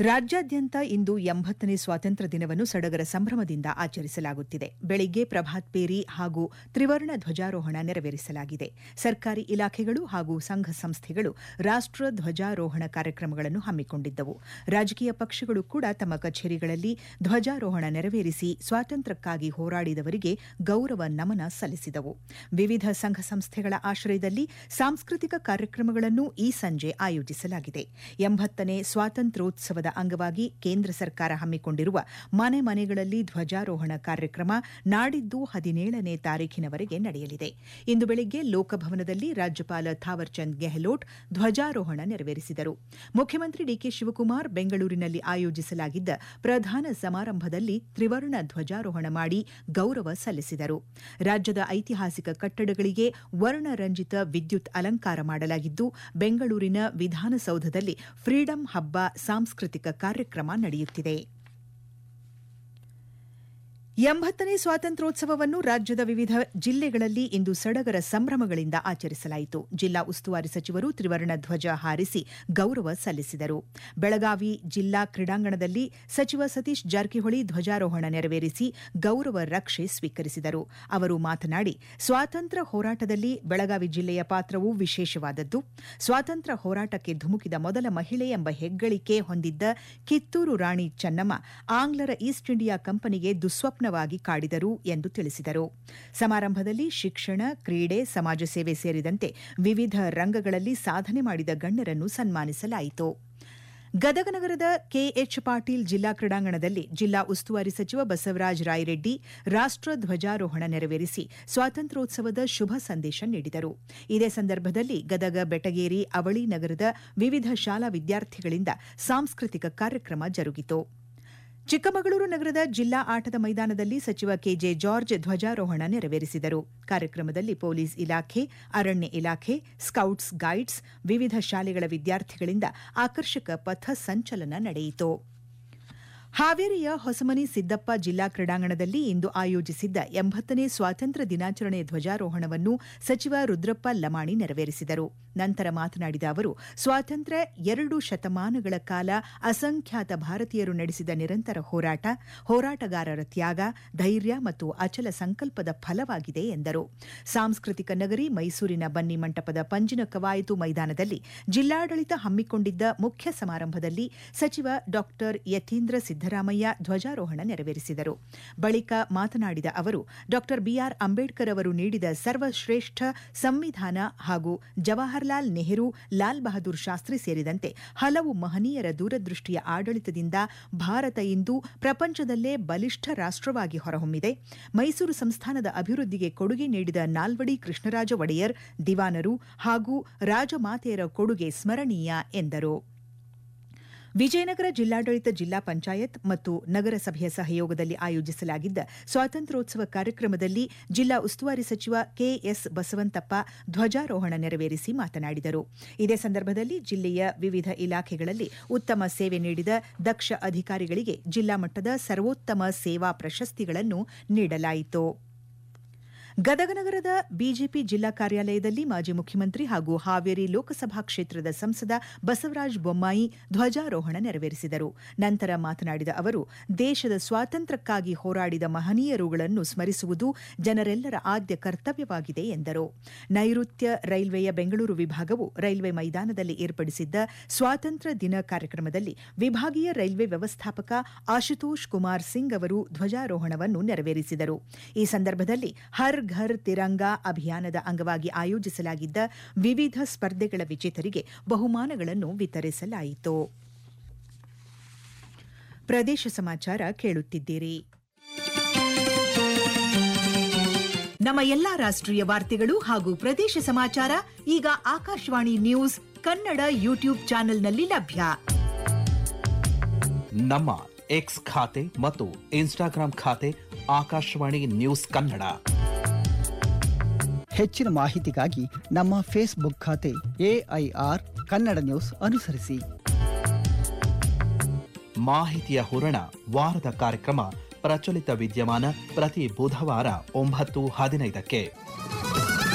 ರಾಜ್ಯಾದ್ಯಂತ ಇಂದು ಎಂಬತ್ತನೇ ಸ್ವಾತಂತ್ರ್ಯ ದಿನವನ್ನು ಸಡಗರ ಸಂಭ್ರಮದಿಂದ ಆಚರಿಸಲಾಗುತ್ತಿದೆ ಬೆಳಿಗ್ಗೆ ಪ್ರಭಾತ್ ಪೇರಿ ಹಾಗೂ ತ್ರಿವರ್ಣ ಧ್ವಜಾರೋಹಣ ನೆರವೇರಿಸಲಾಗಿದೆ ಸರ್ಕಾರಿ ಇಲಾಖೆಗಳು ಹಾಗೂ ಸಂಘ ಸಂಸ್ಥೆಗಳು ರಾಷ್ಟ ಧ್ವಜಾರೋಹಣ ಕಾರ್ಯಕ್ರಮಗಳನ್ನು ಹಮ್ಮಿಕೊಂಡಿದ್ದವು ರಾಜಕೀಯ ಪಕ್ಷಗಳು ಕೂಡ ತಮ್ಮ ಕಚೇರಿಗಳಲ್ಲಿ ಧ್ವಜಾರೋಹಣ ನೆರವೇರಿಸಿ ಸ್ವಾತಂತ್ರ್ಯಕ್ಕಾಗಿ ಹೋರಾಡಿದವರಿಗೆ ಗೌರವ ನಮನ ಸಲ್ಲಿಸಿದವು ವಿವಿಧ ಸಂಘ ಸಂಸ್ಥೆಗಳ ಆಶ್ರಯದಲ್ಲಿ ಸಾಂಸ್ಕೃತಿಕ ಕಾರ್ಯಕ್ರಮಗಳನ್ನು ಈ ಸಂಜೆ ಆಯೋಜಿಸಲಾಗಿದೆ ಎಂಬತ್ತನೇ ಸ್ವಾತಂತ್ರ್ಯೋತ್ಸವದ ಅಂಗವಾಗಿ ಕೇಂದ್ರ ಸರ್ಕಾರ ಹಮ್ಮಿಕೊಂಡಿರುವ ಮನೆ ಮನೆಗಳಲ್ಲಿ ಧ್ವಜಾರೋಹಣ ಕಾರ್ಯಕ್ರಮ ನಾಡಿದ್ದು ಹದಿನೇಳನೇ ತಾರೀಖಿನವರೆಗೆ ನಡೆಯಲಿದೆ ಇಂದು ಬೆಳಿಗ್ಗೆ ಲೋಕಭವನದಲ್ಲಿ ರಾಜ್ಯಪಾಲ ಥಾವರ್ಚಂದ್ ಗೆಹ್ಲೋಟ್ ಧ್ವಜಾರೋಹಣ ನೆರವೇರಿಸಿದರು ಮುಖ್ಯಮಂತ್ರಿ ಡಿಕೆ ಶಿವಕುಮಾರ್ ಬೆಂಗಳೂರಿನಲ್ಲಿ ಆಯೋಜಿಸಲಾಗಿದ್ದ ಪ್ರಧಾನ ಸಮಾರಂಭದಲ್ಲಿ ತ್ರಿವರ್ಣ ಧ್ವಜಾರೋಹಣ ಮಾಡಿ ಗೌರವ ಸಲ್ಲಿಸಿದರು ರಾಜ್ಯದ ಐತಿಹಾಸಿಕ ಕಟ್ಟಡಗಳಿಗೆ ವರ್ಣರಂಜಿತ ವಿದ್ಯುತ್ ಅಲಂಕಾರ ಮಾಡಲಾಗಿದ್ದು ಬೆಂಗಳೂರಿನ ವಿಧಾನಸೌಧದಲ್ಲಿ ಫ್ರೀಡಂ ಹಬ್ಬ ಸಾಂಸ್ಕೃತಿಕ ಕಾರ್ಯಕ್ರಮ ನಡೆಯುತ್ತಿದೆ ಎಂಬತ್ತನೇ ಸ್ವಾತಂತ್ರ್ಯೋತ್ಸವವನ್ನು ರಾಜ್ಯದ ವಿವಿಧ ಜಿಲ್ಲೆಗಳಲ್ಲಿ ಇಂದು ಸಡಗರ ಸಂಭ್ರಮಗಳಿಂದ ಆಚರಿಸಲಾಯಿತು ಜಿಲ್ಲಾ ಉಸ್ತುವಾರಿ ಸಚಿವರು ತ್ರಿವರ್ಣ ಧ್ವಜ ಹಾರಿಸಿ ಗೌರವ ಸಲ್ಲಿಸಿದರು ಬೆಳಗಾವಿ ಜಿಲ್ಲಾ ಕ್ರೀಡಾಂಗಣದಲ್ಲಿ ಸಚಿವ ಸತೀಶ್ ಜಾರಕಿಹೊಳಿ ಧ್ವಜಾರೋಹಣ ನೆರವೇರಿಸಿ ಗೌರವ ರಕ್ಷೆ ಸ್ವೀಕರಿಸಿದರು ಅವರು ಮಾತನಾಡಿ ಸ್ವಾತಂತ್ರ್ಯ ಹೋರಾಟದಲ್ಲಿ ಬೆಳಗಾವಿ ಜಿಲ್ಲೆಯ ಪಾತ್ರವು ವಿಶೇಷವಾದದ್ದು ಸ್ವಾತಂತ್ರ್ಯ ಹೋರಾಟಕ್ಕೆ ಧುಮುಕಿದ ಮೊದಲ ಮಹಿಳೆ ಎಂಬ ಹೆಗ್ಗಳಿಕೆ ಹೊಂದಿದ್ದ ಕಿತ್ತೂರು ರಾಣಿ ಚೆನ್ನಮ್ಮ ಆಂಗ್ಲರ ಈಸ್ಟ್ ಇಂಡಿಯಾ ಕಂಪನಿಗೆ ದುಸ್ವಪ್ನ ವಾಗಿ ಕಾಡಿದರು ಎಂದು ತಿಳಿಸಿದರು ಸಮಾರಂಭದಲ್ಲಿ ಶಿಕ್ಷಣ ಕ್ರೀಡೆ ಸಮಾಜ ಸೇವೆ ಸೇರಿದಂತೆ ವಿವಿಧ ರಂಗಗಳಲ್ಲಿ ಸಾಧನೆ ಮಾಡಿದ ಗಣ್ಯರನ್ನು ಸನ್ಮಾನಿಸಲಾಯಿತು ಗದಗ ನಗರದ ಕೆಎಚ್ ಪಾಟೀಲ್ ಜಿಲ್ಲಾ ಕ್ರೀಡಾಂಗಣದಲ್ಲಿ ಜಿಲ್ಲಾ ಉಸ್ತುವಾರಿ ಸಚಿವ ಬಸವರಾಜ ರಾಯರೆಡ್ಡಿ ರಾಷ್ಟ ಧ್ವಜಾರೋಹಣ ನೆರವೇರಿಸಿ ಸ್ವಾತಂತ್ರ್ಯೋತ್ಸವದ ಶುಭ ಸಂದೇಶ ನೀಡಿದರು ಇದೇ ಸಂದರ್ಭದಲ್ಲಿ ಗದಗ ಬೆಟಗೇರಿ ಅವಳಿ ನಗರದ ವಿವಿಧ ಶಾಲಾ ವಿದ್ಯಾರ್ಥಿಗಳಿಂದ ಸಾಂಸ್ಕೃತಿಕ ಕಾರ್ಯಕ್ರಮ ಜರುಗಿತು ಚಿಕ್ಕಮಗಳೂರು ನಗರದ ಜಿಲ್ಲಾ ಆಟದ ಮೈದಾನದಲ್ಲಿ ಸಚಿವ ಕೆಜೆ ಜಾರ್ಜ್ ಧ್ವಜಾರೋಹಣ ನೆರವೇರಿಸಿದರು ಕಾರ್ಯಕ್ರಮದಲ್ಲಿ ಪೊಲೀಸ್ ಇಲಾಖೆ ಅರಣ್ಯ ಇಲಾಖೆ ಸ್ಕೌಟ್ಸ್ ಗೈಡ್ಸ್ ವಿವಿಧ ಶಾಲೆಗಳ ವಿದ್ಯಾರ್ಥಿಗಳಿಂದ ಆಕರ್ಷಕ ಪಥ ಸಂಚಲನ ನಡೆಯಿತು ಹಾವೇರಿಯ ಹೊಸಮನಿ ಸಿದ್ದಪ್ಪ ಜಿಲ್ಲಾ ಕ್ರೀಡಾಂಗಣದಲ್ಲಿ ಇಂದು ಆಯೋಜಿಸಿದ್ದ ಎಂಬತ್ತನೇ ಸ್ವಾತಂತ್ರ್ಯ ದಿನಾಚರಣೆ ಧ್ವಜಾರೋಹಣವನ್ನು ಸಚಿವ ರುದ್ರಪ್ಪ ಲಮಾಣಿ ನೆರವೇರಿಸಿದರು ನಂತರ ಮಾತನಾಡಿದ ಅವರು ಸ್ವಾತಂತ್ರ್ಯ ಎರಡು ಶತಮಾನಗಳ ಕಾಲ ಅಸಂಖ್ಯಾತ ಭಾರತೀಯರು ನಡೆಸಿದ ನಿರಂತರ ಹೋರಾಟ ಹೋರಾಟಗಾರರ ತ್ಯಾಗ ಧೈರ್ಯ ಮತ್ತು ಅಚಲ ಸಂಕಲ್ಪದ ಫಲವಾಗಿದೆ ಎಂದರು ಸಾಂಸ್ಕೃತಿಕ ನಗರಿ ಮೈಸೂರಿನ ಬನ್ನಿ ಮಂಟಪದ ಪಂಜಿನ ಕವಾಯತು ಮೈದಾನದಲ್ಲಿ ಜಿಲ್ಲಾಡಳಿತ ಹಮ್ಮಿಕೊಂಡಿದ್ದ ಮುಖ್ಯ ಸಮಾರಂಭದಲ್ಲಿ ಸಚಿವ ಡಾ ಯತೀಂದ್ರ ಸಿದ್ದರಾಮಯ್ಯ ಧ್ವಜಾರೋಹಣ ನೆರವೇರಿಸಿದರು ಬಳಿಕ ಮಾತನಾಡಿದ ಅವರು ಡಾ ಬಿಆರ್ ಅಂಬೇಡ್ಕರ್ ಅವರು ನೀಡಿದ ಸರ್ವಶ್ರೇಷ್ಠ ಸಂವಿಧಾನ ಹಾಗೂ ಜವಾಹರ್ಲಾಲ್ ನೆಹರು ಲಾಲ್ ಬಹದ್ದೂರ್ ಶಾಸ್ತ್ರಿ ಸೇರಿದಂತೆ ಹಲವು ಮಹನೀಯರ ದೂರದೃಷ್ಟಿಯ ಆಡಳಿತದಿಂದ ಭಾರತ ಇಂದು ಪ್ರಪಂಚದಲ್ಲೇ ಬಲಿಷ್ಠ ರಾಷ್ಟವಾಗಿ ಹೊರಹೊಮ್ಮಿದೆ ಮೈಸೂರು ಸಂಸ್ಥಾನದ ಅಭಿವೃದ್ಧಿಗೆ ಕೊಡುಗೆ ನೀಡಿದ ನಾಲ್ವಡಿ ಕೃಷ್ಣರಾಜ ಒಡೆಯರ್ ದಿವಾನರು ಹಾಗೂ ರಾಜಮಾತೆಯರ ಕೊಡುಗೆ ಸ್ಮರಣೀಯ ಎಂದರು ವಿಜಯನಗರ ಜಿಲ್ಲಾಡಳಿತ ಜಿಲ್ಲಾ ಪಂಚಾಯತ್ ಮತ್ತು ನಗರಸಭೆಯ ಸಹಯೋಗದಲ್ಲಿ ಆಯೋಜಿಸಲಾಗಿದ್ದ ಸ್ವಾತಂತ್ರ್ಯೋತ್ಸವ ಕಾರ್ಯಕ್ರಮದಲ್ಲಿ ಜಿಲ್ಲಾ ಉಸ್ತುವಾರಿ ಸಚಿವ ಕೆಎಸ್ ಬಸವಂತಪ್ಪ ಧ್ವಜಾರೋಹಣ ನೆರವೇರಿಸಿ ಮಾತನಾಡಿದರು ಇದೇ ಸಂದರ್ಭದಲ್ಲಿ ಜಿಲ್ಲೆಯ ವಿವಿಧ ಇಲಾಖೆಗಳಲ್ಲಿ ಉತ್ತಮ ಸೇವೆ ನೀಡಿದ ದಕ್ಷ ಅಧಿಕಾರಿಗಳಿಗೆ ಜಿಲ್ಲಾ ಮಟ್ಟದ ಸರ್ವೋತ್ತಮ ಸೇವಾ ಪ್ರಶಸ್ತಿಗಳನ್ನು ನೀಡಲಾಯಿತು ಗದಗ ನಗರದ ಬಿಜೆಪಿ ಜಿಲ್ಲಾ ಕಾರ್ಯಾಲಯದಲ್ಲಿ ಮಾಜಿ ಮುಖ್ಯಮಂತ್ರಿ ಹಾಗೂ ಹಾವೇರಿ ಲೋಕಸಭಾ ಕ್ಷೇತ್ರದ ಸಂಸದ ಬಸವರಾಜ ಬೊಮ್ಮಾಯಿ ಧ್ವಜಾರೋಹಣ ನೆರವೇರಿಸಿದರು ನಂತರ ಮಾತನಾಡಿದ ಅವರು ದೇಶದ ಸ್ವಾತಂತ್ರ್ಯಕ್ಕಾಗಿ ಹೋರಾಡಿದ ಮಹನೀಯರುಗಳನ್ನು ಸ್ಮರಿಸುವುದು ಜನರೆಲ್ಲರ ಆದ್ಯ ಕರ್ತವ್ಯವಾಗಿದೆ ಎಂದರು ನೈಋತ್ಯ ರೈಲ್ವೆಯ ಬೆಂಗಳೂರು ವಿಭಾಗವು ರೈಲ್ವೆ ಮೈದಾನದಲ್ಲಿ ಏರ್ಪಡಿಸಿದ್ದ ಸ್ವಾತಂತ್ರ್ಯ ದಿನ ಕಾರ್ಯಕ್ರಮದಲ್ಲಿ ವಿಭಾಗೀಯ ರೈಲ್ವೆ ವ್ಯವಸ್ಥಾಪಕ ಆಶುತೋಷ್ ಕುಮಾರ್ ಸಿಂಗ್ ಅವರು ಧ್ವಜಾರೋಹಣವನ್ನು ನೆರವೇರಿಸಿದರು ಈ ಸಂದರ್ಭದಲ್ಲಿ ಹರ್ ಘರ್ ತಿರಂಗಾ ಅಭಿಯಾನದ ಅಂಗವಾಗಿ ಆಯೋಜಿಸಲಾಗಿದ್ದ ವಿವಿಧ ಸ್ಪರ್ಧೆಗಳ ವಿಜೇತರಿಗೆ ಬಹುಮಾನಗಳನ್ನು ವಿತರಿಸಲಾಯಿತು ಪ್ರದೇಶ ಸಮಾಚಾರ ಕೇಳುತ್ತಿದ್ದೀರಿ ನಮ್ಮ ಎಲ್ಲಾ ರಾಷ್ಟ್ರೀಯ ವಾರ್ತೆಗಳು ಹಾಗೂ ಪ್ರದೇಶ ಸಮಾಚಾರ ಈಗ ಆಕಾಶವಾಣಿ ನ್ಯೂಸ್ ಕನ್ನಡ ಯೂಟ್ಯೂಬ್ ಚಾನೆಲ್ನಲ್ಲಿ ಲಭ್ಯ ನಮ್ಮ ಎಕ್ಸ್ ಖಾತೆ ಮತ್ತು ಇನ್ಸ್ಟಾಗ್ರಾಂ ಖಾತೆ ಆಕಾಶವಾಣಿ ನ್ಯೂಸ್ ಕನ್ನಡ ಹೆಚ್ಚಿನ ಮಾಹಿತಿಗಾಗಿ ನಮ್ಮ ಫೇಸ್ಬುಕ್ ಖಾತೆ ಎಐಆರ್ ಕನ್ನಡ ನ್ಯೂಸ್ ಅನುಸರಿಸಿ ಮಾಹಿತಿಯ ಹೂರಣ ವಾರದ ಕಾರ್ಯಕ್ರಮ ಪ್ರಚಲಿತ ವಿದ್ಯಮಾನ ಪ್ರತಿ ಬುಧವಾರ ಒಂಬತ್ತು ಹದಿನೈದಕ್ಕೆ